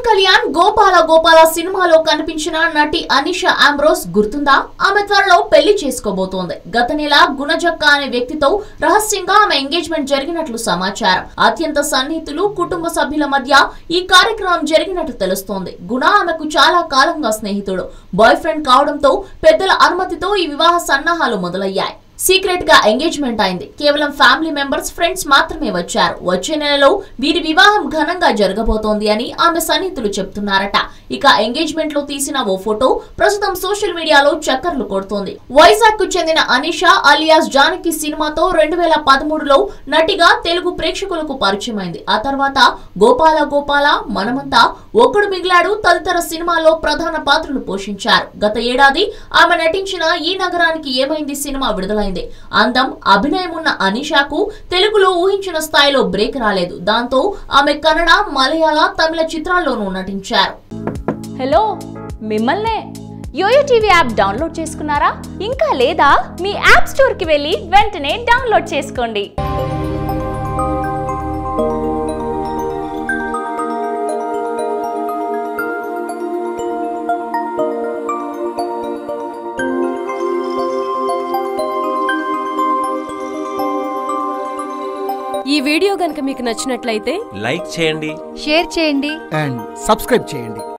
కళ్యాణ్ గోపాల గోపాల సినిమాలో కనిపించిన నటి అనిష ఆంబ్రోస్ గుర్తుందా ఆమె త్వరలో పెళ్లి చేసుకోబోతోంది గత నెల గుణజక్క అనే వ్యక్తితో రహస్యంగా ఆమె ఎంగేజ్మెంట్ జరిగినట్లు సమాచారం అత్యంత సన్నిహితులు కుటుంబ సభ్యుల మధ్య ఈ కార్యక్రమం జరిగినట్లు తెలుస్తోంది గుణ ఆమెకు చాలా కాలంగా స్నేహితుడు బాయ్ ఫ్రెండ్ కావడంతో పెద్దల అనుమతితో ఈ వివాహ సన్నాహాలు మొదలయ్యాయి సీక్రెట్ గా ఎంగేజ్మెంట్ అయింది కేవలం ఫ్యామిలీ మెంబర్స్ ఫ్రెండ్స్ మాత్రమే వచ్చారు వచ్చే నెలలో వీరి వివాహం ఘనంగా జరగబోతోంది అని ఆమె సన్నిహితులు చెప్తున్నారట ఇక ఎంగేజ్మెంట్ లో తీసిన ఓ ఫోటో ప్రస్తుతం సోషల్ మీడియాలో చక్కర్లు కొడుతోంది వైజాగ్ కు చెందిన అనిషా అలియాస్ జానకి సినిమాతో రెండు వేల పదమూడులో నటిగా తెలుగు ప్రేక్షకులకు పరిచయమైంది ఆ తర్వాత గోపాల గోపాల మనమంతా ఒక్కడు మిగిలాడు తదితర సినిమాల్లో ప్రధాన పాత్రలు పోషించారు గత ఏడాది ఆమె నటించిన ఈ నగరానికి ఏమైంది సినిమా విడుదలైంది అందం అభినయం ఉన్న అనిషాకు తెలుగులో ఊహించిన స్థాయిలో బ్రేక్ రాలేదు దాంతో ఆమె కన్నడ మలయాళ తమిళ చిత్రాల్లోనూ నటించారు హలో మిమ్మల్నే యోయో టీవీ యాప్ డౌన్లోడ్ చేసుకున్నారా ఇంకా లేదా మీ యాప్ స్టోర్కి వెళ్ళి వెంటనే డౌన్లోడ్ చేసుకోండి ఈ వీడియో గనుక మీకు నచ్చినట్లయితే లైక్ చేయండి షేర్ చేయండి అండ్ సబ్స్క్రైబ్ చేయండి